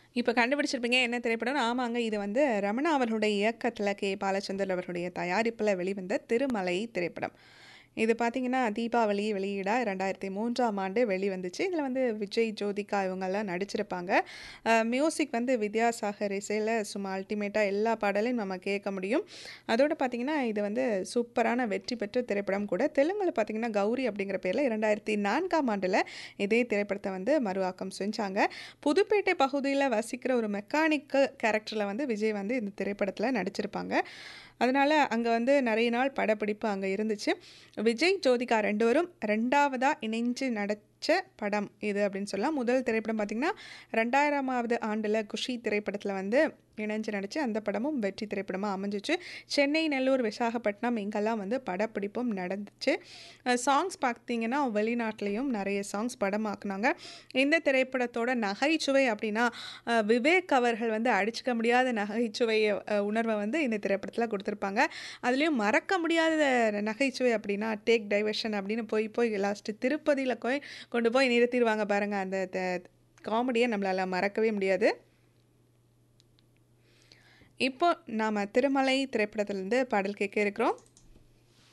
இப்ப கண்டுபிடிச்சிருப்பீங்க என்ன திரைப்படம்னு. ஆமாங்க. இது வந்து ரமணா அவர்களுடைய இயக்கத்தில கே. பாலச்சந்தர் அவர்களுடைய தயாரிப்பில வெளிவந்த திருமலை திரைப்படம். இது பார்த்தீங்கன்னா, தீபாவளி வெளியீடா 2003ஆம் ஆண்டு வெளிவந்துச்சு. இதில வந்து விஜய், ஜோதிகா இவங்கலாம் நடிச்சிருப்பாங்க. அ மியூசிக் வந்து வித்யாசாகர் இசையில சும்மா அல்டிமேட்டா எல்லா பாடலையும் நம்ம கேட்க முடியும். அதோட பார்த்தீங்கன்னா, இது வந்து சூப்பரான வெற்றி பெற்ற திரைப்படம் கூட. தெலுங்குல பார்த்தீங்கன்னா, கௌரி அப்படிங்கிற பேர்ல 2004ஆம் ஆண்டுல இதே திரைப்படத்த வந்து மறுஆக்கம் செஞ்சாங்க. புதுப்பேட்டை பகுதியில வசிக்கிற ஒரு மெக்கானிக்கு கேரக்டர்ல வந்து விஜய் வந்து இந்த திரைப்படத்தில நடிச்சிருப்பாங்க. அதனால அங்க வந்து நெறைய நாள் படப்பிடிப்பு அங்க இருந்துச்சு. விஜய், ஜோதிகா 2 பேரும் 2வதா இணைஞ்சு நடிச்ச படம் இது அப்படின்னு சொல்லலாம். முதல் திரைப்படம் பார்த்தீங்கன்னா, 2000ஆவது ஆண்டுல குஷி திரைப்படத்தில வந்து இணைஞ்சு நடிச்சு அந்த படமும் வெற்றி திரைப்படமா அமைஞ்சுச்சு. சென்னை, நெல்லூர், விசாகப்பட்டினம் இங்கெல்லாம் வந்து படப்பிடிப்பும் நடந்துச்சு. அ சாங்ஸ் பார்த்தீங்கன்னா, வெளிநாட்டிலயும் நெறைய சாங்ஸ் படமாக்குனாங்க. இந்த திரைப்படத்தோட நகைச்சுவை அப்படின்னா, அ விவேக் அவர்கள் வந்து அடிச்சுக்க முடியாத நகைச்சுவை அ உணர்வ வந்து இந்த திரைப்படத்தில குடுத்துருப்பாங்க. அதுலயும் மறக்க முடியாத நகைச்சுவை அப்படின்னா, டேக் டைவர்ஷன் அப்படின்னு போய் போய் லாஸ்ட் திருப்பதியில போய் கொண்டு போய் நிறுத்திருவாங்க பாருங்க. அந்த த காமெடிய நம்மளால மறக்கவே முடியாது. இப்போ நாம திருமலை திரைப்படத்திலருந்து பாடல் கேட்க இருக்கிறோம்.